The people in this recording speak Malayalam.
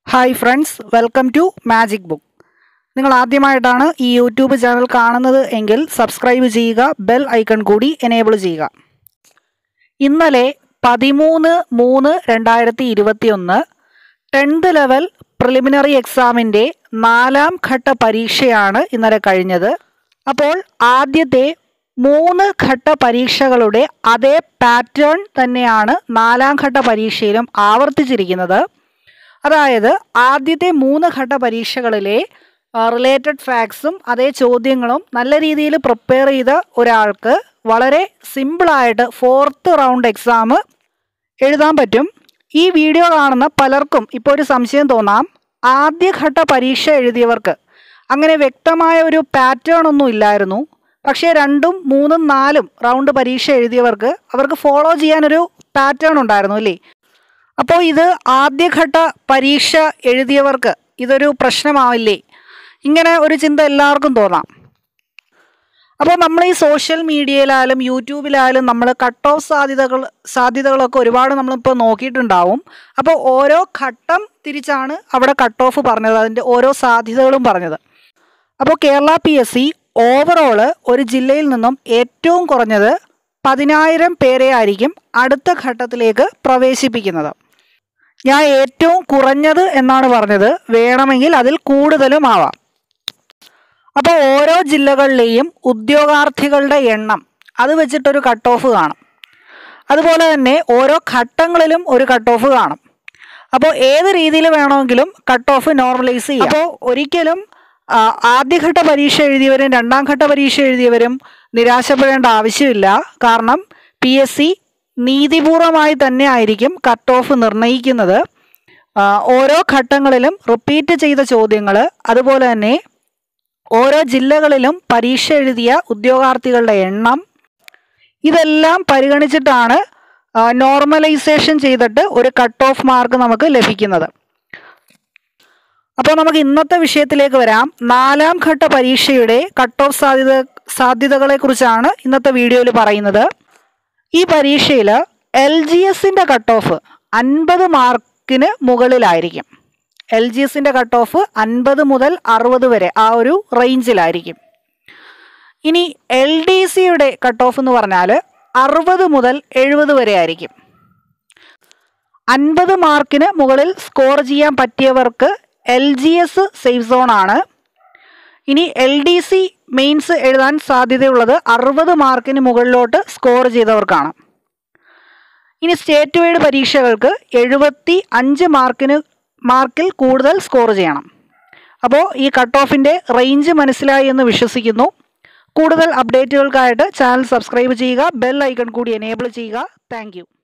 hi friends welcome to magic book നിങ്ങൾ ആദ്യമായിട്ടാണ് ഈ യൂട്യൂബ് ചാനൽ കാണുന്നത് എങ്കിൽ സബ്സ്ക്രൈബ് ചെയ്യുക ബെൽ ഐക്കൺ കൂടി എനേബിൾ ചെയ്യുക ഇന്നലെ പതിമൂന്ന് മൂന്ന് രണ്ടായിരത്തി ഇരുപത്തി ഒന്ന് ടെൻത്ത് ലെവൽ പ്രിലിമിനറി എക്സാമിൻ്റെ നാലാം ഘട്ട പരീക്ഷയാണ് ഇന്നലെ കഴിഞ്ഞത് അപ്പോൾ ആദ്യത്തെ മൂന്ന് ഘട്ട പരീക്ഷകളുടെ അതേ പാറ്റേൺ തന്നെയാണ് നാലാം ഘട്ട പരീക്ഷയിലും ആവർത്തിച്ചിരിക്കുന്നത് അതായത് ആദ്യത്തെ മൂന്ന് ഘട്ട പരീക്ഷകളിലെ റിലേറ്റഡ് ഫാക്ട്സും അതേ ചോദ്യങ്ങളും നല്ല രീതിയിൽ പ്രിപ്പയർ ചെയ്ത ഒരാൾക്ക് വളരെ സിമ്പിളായിട്ട് ഫോർത്ത് റൗണ്ട് എക്സാം എഴുതാൻ പറ്റും ഈ വീഡിയോ കാണുന്ന പലർക്കും ഇപ്പോൾ ഒരു സംശയം തോന്നാം ആദ്യഘട്ട പരീക്ഷ എഴുതിയവർക്ക് അങ്ങനെ വ്യക്തമായ ഒരു പാറ്റേൺ ഒന്നും ഇല്ലായിരുന്നു പക്ഷേ രണ്ടും മൂന്നും നാലും റൗണ്ട് പരീക്ഷ എഴുതിയവർക്ക് അവർക്ക് ഫോളോ ചെയ്യാനൊരു പാറ്റേൺ ഉണ്ടായിരുന്നു അല്ലേ അപ്പോൾ ഇത് ആദ്യഘട്ട പരീക്ഷ എഴുതിയവർക്ക് ഇതൊരു പ്രശ്നമാവില്ലേ ഇങ്ങനെ ഒരു ചിന്ത എല്ലാവർക്കും തോന്നാം അപ്പോൾ നമ്മൾ ഈ സോഷ്യൽ മീഡിയയിലായാലും യൂട്യൂബിലായാലും നമ്മൾ കട്ട് ഓഫ് സാധ്യതകൾ സാധ്യതകളൊക്കെ ഒരുപാട് നമ്മളിപ്പോൾ നോക്കിയിട്ടുണ്ടാവും അപ്പോൾ ഓരോ ഘട്ടം തിരിച്ചാണ് അവിടെ കട്ട് ഓഫ് പറഞ്ഞത് അതിൻ്റെ ഓരോ സാധ്യതകളും പറഞ്ഞത് അപ്പോൾ Kerala P S C overall ഒരു ജില്ലയിൽ നിന്നും ഏറ്റവും കുറഞ്ഞത് പതിനായിരം പേരെ ആയിരിക്കും അടുത്ത ഘട്ടത്തിലേക്ക് പ്രവേശിപ്പിക്കുന്നത് ഞാൻ ഏറ്റവും കുറഞ്ഞത് എന്നാണ് പറഞ്ഞത് വേണമെങ്കിൽ അതിൽ കൂടുതലും ആവാം അപ്പോൾ ഓരോ ജില്ലകളിലെയും ഉദ്യോഗാർത്ഥികളുടെ എണ്ണം അത് വെച്ചിട്ടൊരു കട്ട് ഓഫ് കാണും അതുപോലെ തന്നെ ഓരോ ഘട്ടങ്ങളിലും ഒരു കട്ട് ഓഫ് കാണും അപ്പോൾ ഏത് രീതിയിൽ വേണമെങ്കിലും കട്ട് ഓഫ് നോർമലൈസ് ചെയ്യാം അപ്പോൾ ഒരിക്കലും ആ, ആദ്യഘട്ട പരീക്ഷ എഴുതിയവരും രണ്ടാം ഘട്ട പരീക്ഷ എഴുതിയവരും നിരാശപ്പെടേണ്ട ആവശ്യമില്ല കാരണം പി എസ് സി നീതിപൂർവമായി തന്നെ ആയിരിക്കും കട്ട് ഓഫ് നിർണ്ണയിക്കുന്നത് ആ, ഓരോ ഘട്ടങ്ങളിലും റിപ്പീറ്റ് ചെയ്ത ചോദ്യങ്ങൾ അതുപോലെ തന്നെ ഓരോ ജില്ലകളിലും പരീക്ഷ എഴുതിയ ഉദ്യോഗാർത്ഥികളുടെ എണ്ണം ഇതെല്ലാം പരിഗണിച്ചിട്ടാണ് നോർമലൈസേഷൻ ചെയ്തിട്ട് ഒരു കട്ട് ഓഫ് മാർക്ക് നമുക്ക് ലഭിക്കുന്നത് അപ്പോൾ നമുക്ക് ഇന്നത്തെ വിഷയത്തിലേക്ക് വരാം നാലാം ഘട്ട പരീക്ഷയുടെ കട്ട് ഓഫ് സാധ്യത സാധ്യതകളെ കുറിച്ചാണ് ഇന്നത്തെ വീഡിയോയിൽ പറയുന്നത് ഈ പരീക്ഷയിൽ എൽ ജി എസിൻ്റെ കട്ട് ഓഫ് അൻപത് മാർക്കിന് മുകളിലായിരിക്കും എൽ ജി എസിൻ്റെ കട്ട് ഓഫ് അൻപത് മുതൽ അറുപത് വരെ ആ ഒരു റേഞ്ചിലായിരിക്കും ഇനി എൽ ഡി സിയുടെ കട്ട് ഓഫ് എന്ന് പറഞ്ഞാൽ അറുപത് മുതൽ എഴുപത് വരെ ആയിരിക്കും അൻപത് മാർക്കിന് മുകളിൽ സ്കോർ ചെയ്യാൻ പറ്റിയവർക്ക് L G S safe zone ആണ് ഇനി എൽ ഡി സി മെയിൻസ് എഴുതാൻ സാധ്യതയുള്ളത് അറുപത് മാർക്കിന് മുകളിലോട്ട് സ്കോർ ചെയ്തവർക്കാണ് ഇനി സ്റ്റേറ്റ് വൈഡ് പരീക്ഷകൾക്ക് എഴുപത്തി അഞ്ച് മാർക്കിന് മാർക്കിൽ കൂടുതൽ സ്കോർ ചെയ്യണം അപ്പോൾ ഈ കട്ട് ഓഫിൻ്റെ റേഞ്ച് മനസ്സിലായി എന്ന് വിശ്വസിക്കുന്നു കൂടുതൽ അപ്ഡേറ്റുകൾക്കായിട്ട് ചാനൽ സബ്സ്ക്രൈബ് ചെയ്യുക ബെൽ ഐക്കൺ കൂടി എനേബിൾ ചെയ്യുക താങ്ക്